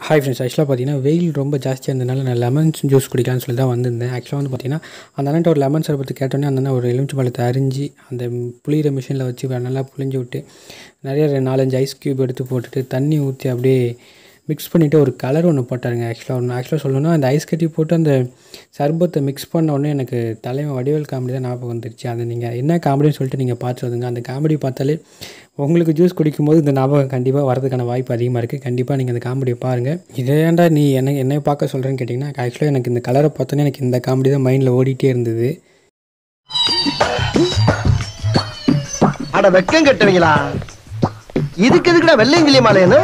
hi friends ஆக்சுவலாக பார்த்தீங்கன்னா வெயில் ரொம்ப ஜாஸ்தியாக இருந்ததுனால நான் லெமன் ஜூஸ் குடிக்கலாம்னு சொல்லி தான் வந்திருந்தேன் ஆக்சுவலாக வந்து பார்த்தீங்கன்னா அந்த அண்ணன் ஒரு லெமன் சர்பத்து கேட்டோன்னே அந்த அண்ணன் ஒரு எலுமிச்சை பழத்தை அரிஞ்சு அந்த புளியிற மிஷினில் வச்சு நல்லா புளிஞ்சு விட்டு நிறைய ரெ- நாலஞ்சு ஐஸ் க்யூப் எடுத்து போட்டுட்டு தண்ணி ஊற்றி அப்படியே மிக்ஸ் பண்ணிவிட்டு ஒரு கலர் ஒன்று போட்டாருங்க ஆக்சுவலாக ஒன்று ஆக்சுவலாக சொல்லணும்னா அந்த ஐஸ் கட்டி போட்டு அந்த சர்பத்தை மிக்ஸ் பண்ண உடனே எனக்கு தலைவன் வடிவேல் காமெடி தான் ஞாபகம் வந்துருச்சு அது நீங்கள் என்ன காமெடின்னு சொல்லிட்டு நீங்கள் பார்த்து வந்துங்க அந்த காமெடி பார்த்தாலே உங்களுக்கு ஜூஸ் குடிக்கும்போது இந்த ஞாபகம் கண்டிப்பாக வரதுக்கான வாய்ப்பு அதிகமாக இருக்குது கண்டிப்பாக நீங்கள் அந்த காமெடியை பாருங்கள் இதே ஏன்டா நீ என்ன என்னை பார்க்க சொல்கிறேன்னு கேட்டிங்கன்னா ஆக்சுவலாக எனக்கு இந்த கலரை பார்த்தோன்னே எனக்கு இந்த காமெடி தான் மைண்டில் ஓடிட்டே இருந்தது அட வெக்கம் கட்டுவீங்களா இதுக்கு எதுக்குடா வெள்ளையங்கிலி மாலையன்னு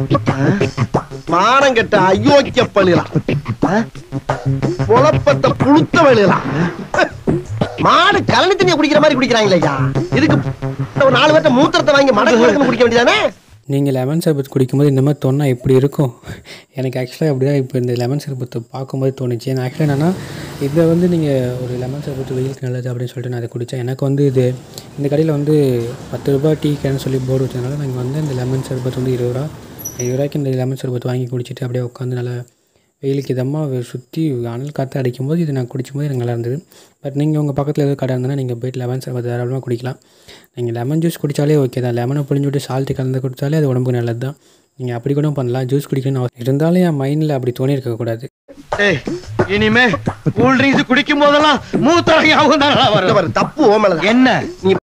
மானம் கெட்ட அயோக்கிய பழுகலாம் குழப்பத்தை புழுத்த வழுகலாம் மாடு கலனி தண்ணியை குடிக்கிற மாதிரி குடிக்கிறாங்களே ஐயா இதுக்கு ஒரு நாலு பேர்த்த மூத்திரத்தை வாங்கி மடக்கு மடக்குன்னு குடிக்க வேண்டியதானே நீங்கள் லெமன் சர்பத் குடிக்கும்போது இந்த மாதிரி தொன்னா எப்படி இருக்கும் எனக்கு ஆக்சுவலாக அப்படி தான் இப்போ இந்த லெமன் சர்பத்தை பார்க்கும்போது தோணுச்சு எனக்கு ஆக்சுவலாக என்னென்னா இதை வந்து நீங்கள் ஒரு லெமன் சர்பத்து வெயிலுக்கு நல்லது அப்படின்னு சொல்லிட்டு நான் அதை குடித்தேன் எனக்கு வந்து இது இந்த கடையில் வந்து பத்து ரூபாய் டீ கேன்னு சொல்லி போர்டு வச்சதுனால நாங்கள் வந்து இந்த லெமன் சர்பத் வந்து இருபது ரூபா இருபது ரூபாய்க்கு இந்த லெமன் சர்பத் வாங்கி குடிச்சிட்டு அப்படியே உட்காந்து நல்லா வெயிலுக்கு இதமாக சுற்றி அனல் காற்று அடிக்கும்போது இது நான் குடிக்கும்போது எனக்கு நல்லா இருந்தது பட் நீங்கள் உங்கள் பக்கத்தில் எதுவும் கடை இருந்ததுன்னா நீங்கள் போயிட்டு லெமன் சர்பத் தாராளமாக குடிக்கலாம் நீங்கள் லெமன் ஜூஸ் குடித்தாலே ஓகே தான் லெமனை புழிஞ்சு விட்டு சால்ட்டு கலந்து குடித்தாலே அது உடம்புக்கு நல்லது தான் நீங்கள் அப்படி கூட பண்ணலாம் ஜூஸ் குடிக்கணும்னு அவசியம் இருந்தாலும் என் மைண்டில் அப்படி தோணி இருக்கக்கூடாது ஏய், இனிமே கூல் ட்ரிங்க்ஸ் குடிக்கும் போதெல்லாம் மூத்தரம் ஞாபகம் தான் இந்த வரும் பாரு, தப்பு ஓமல என்ன நீ